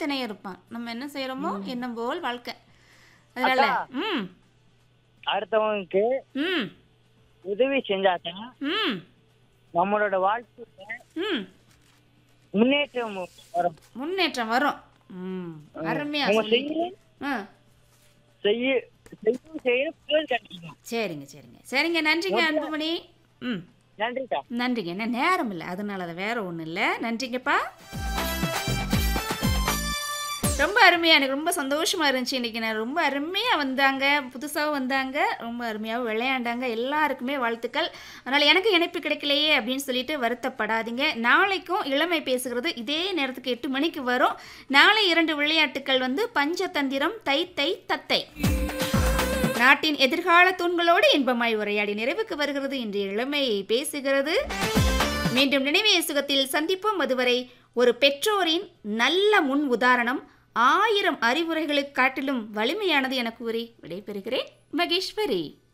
திணை இருப்பான் நம்ம என்ன செய்யறோமோ எண்ணம் போல் வாழ்க்கை அதனால ம் அடுத்தவங்களுக்கு ம் உதவி செஞ்சாதான் ம் நம்மளோட வாழ்க்கையில ம் முன்னேற்றம் வரும் முன்னேற்றம் வரும் ம் அருமையா நம்ம சொல்லிட்டீங்க ஆ செய்ய செய்யும் செய்யும் புகழ் கிடைக்கும் சரிங்க சரிங்க சரிங்க நன்றிங்க அன்புமணி ம் நன்றிக்கா நன்றிங்க என்ன நேரம் இல்லை அதனால தான் வேற ஒன்றும் இல்லை நன்றிங்கப்பா ரொம்ப அருமையாக எனக்கு ரொம்ப சந்தோஷமாக இருந்துச்சு இன்றைக்கி நான் ரொம்ப அருமையாக வந்தாங்க புதுசாக வந்தாங்க ரொம்ப அருமையாக விளையாண்டாங்க எல்லாருக்குமே வாழ்த்துக்கள் அதனால் எனக்கு இணைப்பு கிடைக்கலையே அப்படின்னு சொல்லிட்டு வருத்தப்படாதீங்க நாளைக்கும் இளமை பேசுகிறது இதே நேரத்துக்கு எட்டு மணிக்கு வரும் நாளை இரண்டு விளையாட்டுக்கள் வந்து பஞ்சதந்திரம் தை தை தத்தை நாட்டின் எதிர்கால தூண்களோடு இன்பமாய் உரையாடி நிறைவுக்கு வருகிறது இன்றைய இளமை பேசுகிறது மீண்டும் நினைவே சுகத்தில் சந்திப்போம் அதுவரை ஒரு பெற்றோரின் நல்ல முன் உதாரணம் ஆயிரம் அறிவுரைகளுக்கு காட்டிலும் வலிமையானது என கூறி விடைபெறுகிறேன் மகேஸ்வரி